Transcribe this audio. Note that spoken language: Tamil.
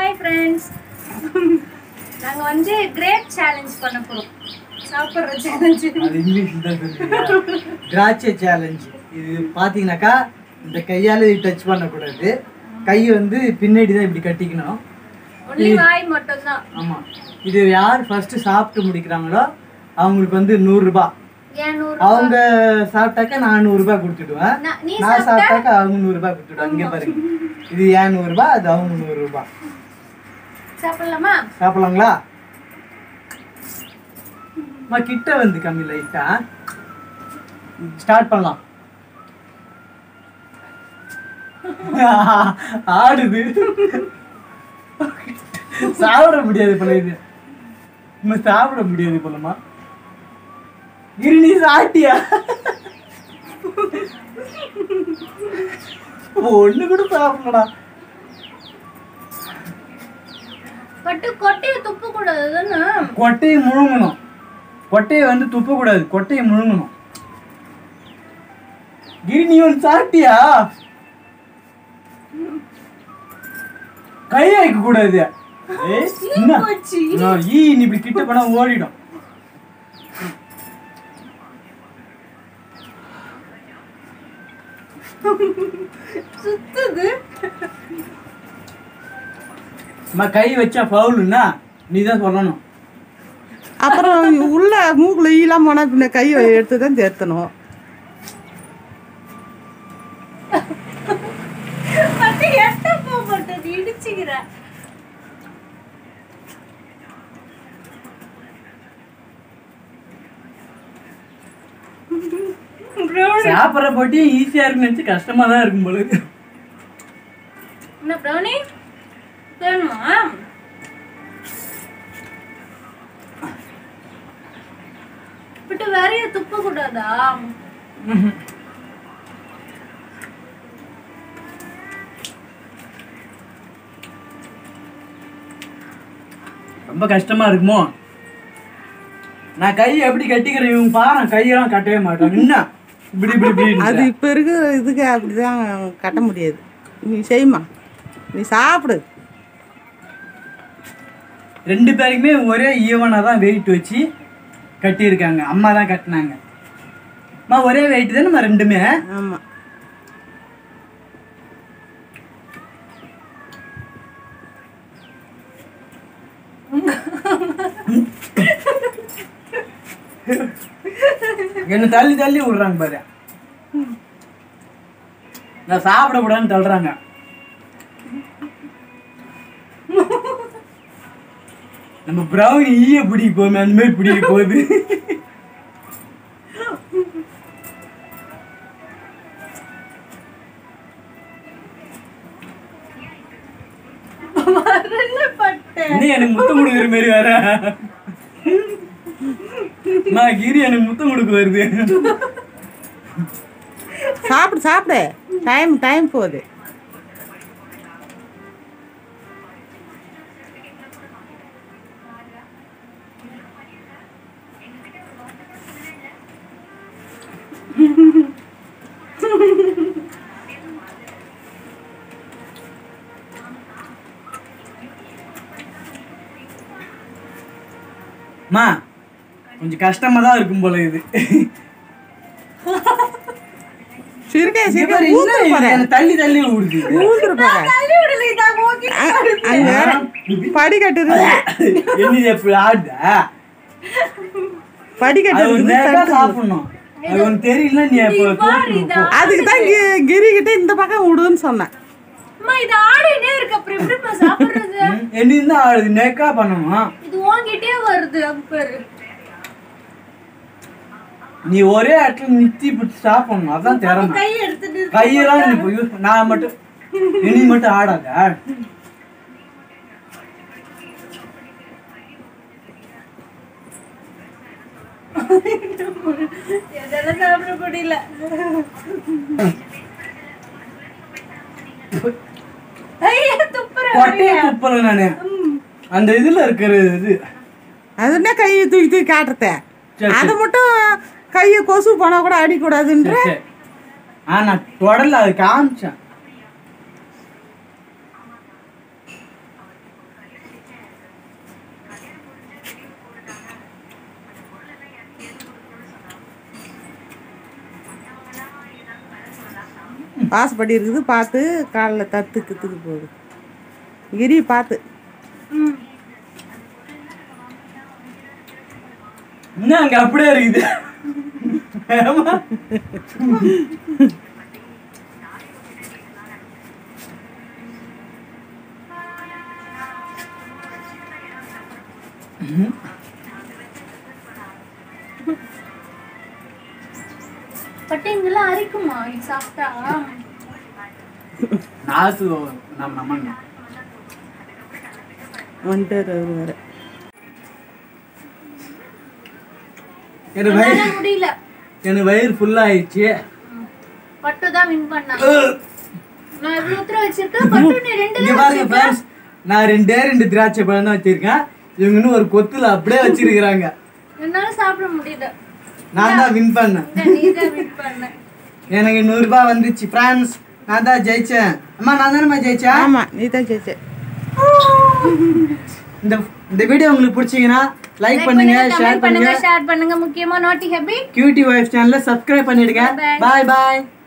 ஹாய் ஃப்ரெண்ட்ஸ் நாங்க வந்து கிரேப் சேலஞ்ச் பண்ண போறோம் சாப்பிடுற சேலஞ்ச் அது இங்கிலீஷில் தான் சொல்லுவீங்க திராட்சை சேலஞ்ச் இது பார்த்தீங்கன்னாக்கா இந்த கையால் டச் பண்ணக்கூடாது கை வந்து பின்னாடி தான் இப்படி கட்டிக்கணும் ஒன்லி வாய் மட்டும் தான் ஆமாம் இது யார் ஃபர்ஸ்ட் சாப்பிட்டு முடிக்கிறாங்களோ அவங்களுக்கு வந்து நூறுரூபா ஏன் நூறு அவங்க சாப்பிட்டாக்கா நான் நூறுரூபா கொடுத்துடுவேன் நான்- நீ நான் சாப்பிட்டாக்கா அவங்க நூறுரூபா கொடுத்துடுவேன் இங்கே பாருங்க இது ஏன் நூறுரூபா அது அவங்க நூறுரூபா சாப்பிடலாமா சாப்பிடலாங்களா அம்மா கிட்ட வந்து கம்மி லைட்டா ஸ்டார்ட் பண்ணலாம் ஆடுது சாப்பிட முடியாது போல இது நம்ம சாப்பிட முடியாது போலமா இரு நீ சாட்டியா ஒண்ணு கூட சாப்பிடலடா பட்டு கொட்டையை துப்ப கூடாது தானே கொட்டையை முழுங்கணும் கொட்டையை வந்து துப்பக்கூடாது கொட்டையை முழுங்கணும் கிரி நீ ஒன்று சாப்பிட்டியா கை வைக்க கூடாது ஏய், என்ன? போச்சு. ஆ, ஈ நீ இப்படி கிட்ட போனா ஓடிடும் சுத்துது அம்மா கை வச்சா ஃபவுலுன்னா நீ தான் சொல்லணும் அப்புறம் உள்ள மூக்குல ஈலாம் போனா பின்ன கையை எடுத்து தான் தேர்த்தணும் பட்டு எட்ட போக மாட்டேது இடிச்சுக்கிற brownie. சாப்பிட்ற போட்டி ஈஸியா இருக்குன்னு நினைச்சு கஷ்டமா தான் இருக்கும் போல இருக்கு. என்ன brownie? வேணுமா பட்டு வேறைய துப்ப கூடாதா ரொம்ப கஷ்டமா இருக்குமோ நான் கை எப்படி கட்டிக்கிறேன் இவங்க பாரு கையெல்லாம் கட்டவே மாட்டாங்க என்ன இப்படி இப்படி இப்படி அது இப்போ இருக்கிற இதுக்கு அப்படிதான் கட்ட முடியாது நீ செய்யுமா நீ சாப்பிடு ரெண்டு பேருக்குமே ஒரே ஈவனா தான் வெயிட் வச்சு கட்டியிருக்காங்க அம்மா தான் கட்டினாங்க அம்மா ஒரே வெயிட் தானே நம்ம ரெண்டுமே ஆமா என்ன தள்ளி தள்ளி விடுறாங்க பாரு நான் சாப்பிட கூடாதுன்னு தள்ளுறாங்க நம்ம ப்ரௌன் ஈய பிடிக்க போமே அந்த மாதிரி பிடிக்க போகுது வரல பட்டு இன்னும் எனக்கு முத்தம் கொடுக்குற மாதிரி வேற நான் கிரி எனக்கு முத்தம் கொடுக்க வருது சாப்பிடு சாப்பிடு டைம் டைம் போகுது அம்மா கொஞ்சம் கஷ்டமா தான் இருக்கும் போல இது சிறுக்கே இங்க சிறுக்கே பாரு, ஊத்துற என்ன இது? போற எனக்கு தள்ளி தள்ளி விடுது ஊத்துற போற தள்ளி விடல இதாக ஓகே அங்க படிக்கட்டு இருக்கு என்ன எப்படி ஆடுதா படிக்கட்டு அது ஒரு இருக்குது நேரா தடுத்து. சாப்பிடணும் அது உனக்கு தெரியல நீ இப்போ தோத்துடும் போ. அதுக்கு தான் கிரி கிட்ட இந்த பக்கம் விடுன்னு சொன்னேன் அம்மா இது ஆடினே இருக்கு அப்புறம் எப்படிம்மா சாப்பிடுறது ம், என்னையும் தான் ஆடுது நேக்கா பண்ணணும் இது உன்கிட்டயே வருது அப்பாரு நீ ஒரே இடத்துல நித்தி பிடிச்சி சாப்பிடணும் அதான் திறமை கை எடுத்துட்டு கையெல்லாம் நீ இப்போ யூஸ் நான் மட்டும் இனி மட்டும் ஆடாத எதெல்லாம் சாப்பிட முடியல ஐயா துப்புற கொட்டையை துப்பல நானு அந்த இதுல இருக்கிற இது அது என்ன கையை தூக்கி தூக்கி காட்டுறத சரி, அது மட்டும் கையை கொசு போனா கூட அடிக்கூடாதுன்ற சரி, சரி. ஆ நான் தொடல அது காமிச்சேன் வாசப்படி இருக்குது பார்த்து காலில் தத்து கித்துக்கு போகுது கிரி பார்த்து ம் இன்னும் அங்க அப்படியே இருக்குது ஆமா. பட் இங்கெல்லாம் அரிக்குமா இது சாப்பிட்டா நாசு நம்ம நம்ம வந்துட்டு அவர் வேறு எனக்கு வயிறு என்னால முடியல எனக்கு வயிறு ஃபுல்லா ஆயிடுச்சு பட்டு தான் வின் பண்ணா நான் எவ்வளவு உத்தரவு வச்சிருக்கேன் பட்டு நீ ரெண்டு இங்க தான் பாருங்க வச்சிருக்க. ஃப்ரெண்ட்ஸ் நான் ரெண்டே ரெண்டு திராட்சை பழம் தான் வச்சிருக்கேன் இவங்க இன்னும் ஒரு கொத்துல அப்படியே வச்சிருக்கிறாங்க என்னால சாப்பிட முடியல நான் தான் வின் பண்ணேன் இந்த நீ தான் வின் பண்ண எனக்கு நூறு ரூபாய் வந்துச்சு ஃப்ரெண்ட்ஸ் நான் தான் ஜெயிச்சேன் அம்மா நான் தானேம்மா ஜெயிச்சேன் ஆமாம் நீ தான் ஜெயிச்ச இந்த இந்த வீடியோ உங்களுக்கு பிடிச்சீங்கன்னா லைக் Like பண்ணுங்க comment ஷேர் பண்ணுங்க பண்ணுங்க ஷேர் பண்ணுங்க முக்கியமா நாட்டி ஹாப்பி கியூட்டி வைஃப் சேனலை சப்ஸ்கிரைப் பண்ணிடுங்க Bye bye. பாய் பாய்